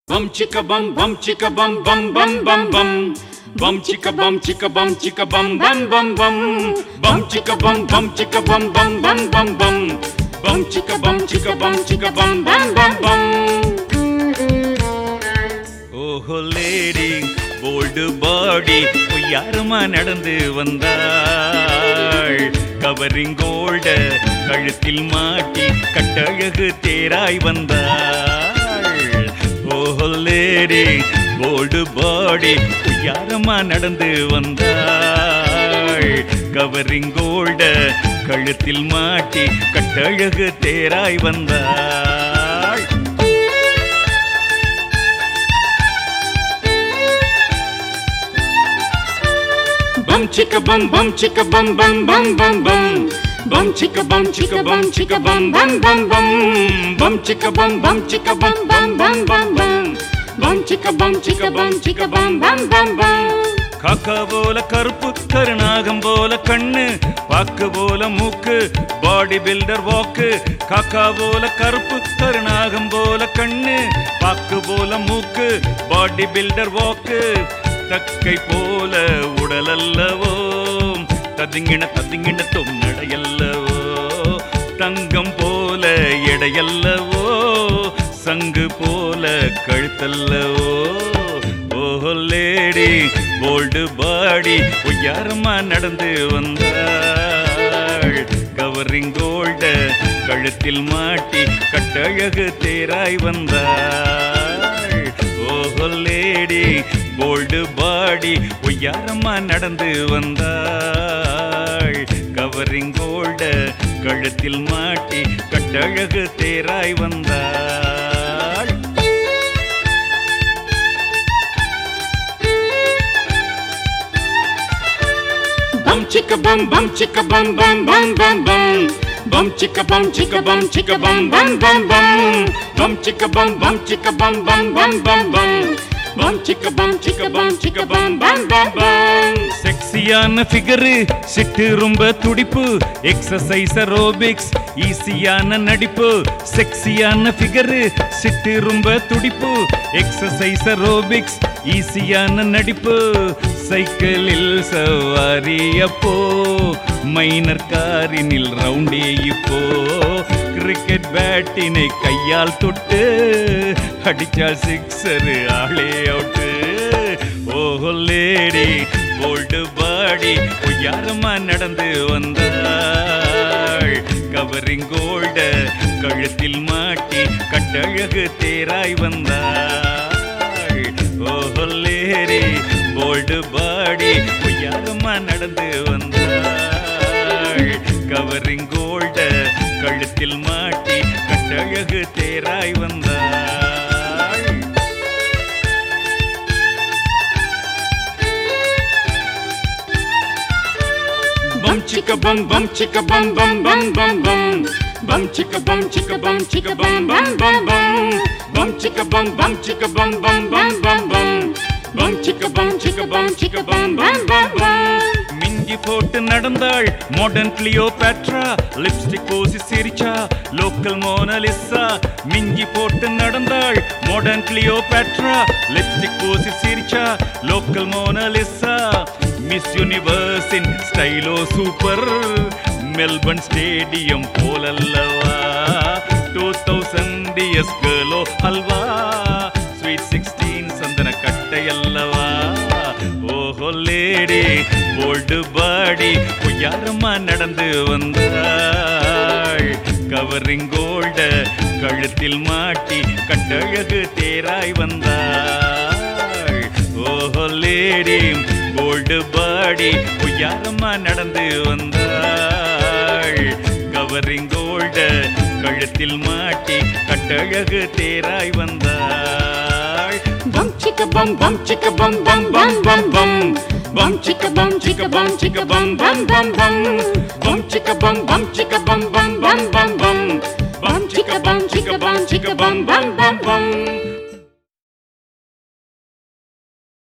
Bum chicka bum bum chicka bum bum bum bum bum. Bum chicka bum chicka bum chicka bum bum bum bum. Bum chicka bum bum chicka bum bum bum bum bum. Bum chicka bum chicka bum chicka bum bum bum bum. ஓஹோ lady bold body யாருமா நடந்து வந்தாள் covering கோல்ட கழுத்தில் மாட்டி கட்டழகு தேராய் வந்தாள் ஓஹோ lady bold பாடி யாரம்மா நடந்து வந்தாள் கவரிங் கோல்ட கழுத்தில் மாட்டி கட்டழகு தேராய் வந்தாள் Bum chicka bum bum chicka bum bum bum bum bum. Bum chicka bum chicka bum chicka bum bum bum bum. Bum chicka bum bum chicka bum bum bum bum bum. Bum chicka bum chicka bum chicka bum bum bum bum. காக்கா போல கருப்பு கருநாகம் போல கண்ணு வாக்கு போல மூக்கு body builder வாக்கு காக்கா போல கருப்பு கருநாகம் போல கண்ணு வாக்கு போல மூக்கு பாடி பில்டர் வாக்கு தக்கை போல உடல் அல்லவோ ததிங்கின ததிங்கின தொன்னடையல்லவோ தங்கம் போல எடையல்லவோ சங்கு போல கழுத்தல்லவோ ஓஹோ லேடி போல்டு பாடி உயரமா நடந்து வந்தாள் கவரிங் கோல்ட கழுத்தில் மாட்டி கட்டழகு தேராய் வந்தாள் ஓஹோ லேடி போல்டு பாடி உயரமா நடந்து வந்தாள் கவரிங் கோல்ட கழுத்தில் மாட்டி கட்டழகு தேராய் வந்தாள் Bum chicka bum bum chicka bum bum bum bum bum. Bum chicka bum chicka bum chicka bum bum bum bum. Bum chicka bum bum chicka bum bum bum bum bum. Bum chicka bum chicka bum chicka bum bum bum bum. செக்ஸியான figure சிட்டு ரொம்ப துடிப்பு exercise அரோபிக்ஸ் ஈஸியான நடிப்பு செக்ஸியான figure சிட்டு ரொம்ப துடிப்பு exercise அரோபிக்ஸ் ஈஸியான நடிப்பு சைக்கிளில் சவாரி அப்போ மைனர் காரினில் ரவுண்டே இப்போ கிரிக்கெட் பேட்டினை கையால் தொட்டு அடிச்சால் சிக்ஸரு ஆளே அவுட்டு ஓஹோ லேடி போல்டு பாடி யாரம்மா நடந்து வந்தாள் கவரிங் கோல்ட கழுத்தில் மாட்டி கட்டழகு தேராய் வந்தாள் ஓஹோ லேடி போல்டு பாடி யாரம்மா நடந்து வந்தாள் கவரிங் கோல்ட கழுத்தில் மாட்டி கட்டழகு தேராய் வந்தாள் Bum chicka bum bum chicka bum bum bum bum bum. Bum chicka bum chicka bum chicka bum bum bum bum. Bum chicka bum bum chicka bum bum bum bum bum. Bum chicka bum chicka bum chicka bum bum bum bum. மிஞ்சி போட்டு நடந்தாள் modern Cleopatra lipstick பூசி சிரிச்சா local Mona Lisa மிஞ்சி போட்டு நடந்தாள் modern Cleopatra lipstick பூசி சிரிச்சா லோக்கல் மோனலிசா மிஸ் யூனிவர்ஸின் ஸ்டைலோ சூப்பர் மெல்பர்ன் ஸ்டேடியம் போலல்லவா டூ தௌசண்ட் இயர்ஸ் கேர்லோ அல்வா ஸ்வீட் சிக்ஸ்டீன் சந்தன கட்டை அல்லவா ஓஹோ லேடி போல்டு பாடி யாரம்மா நடந்து வந்தாள் கவரிங் கோல்ட கழுத்தில் மாட்டி கட்டழகு தேராய் வந்தாள் ஓஹோ லேடி போல்டு பாடி யாரம்மா நடந்து வந்தாள் கவரிங் கோல்ட கழுத்தில் மாட்டி கட்டழகு தேராய் வந்தாள் Bum chicka bum bum chicka bum bum bum bum bum. Bum chicka bum chicka bum chicka bum bum bum bum. Bum chicka bum bum chicka bum bum bum bum bum. Bum chicka bum chicka bum chicka bum bum bum bum.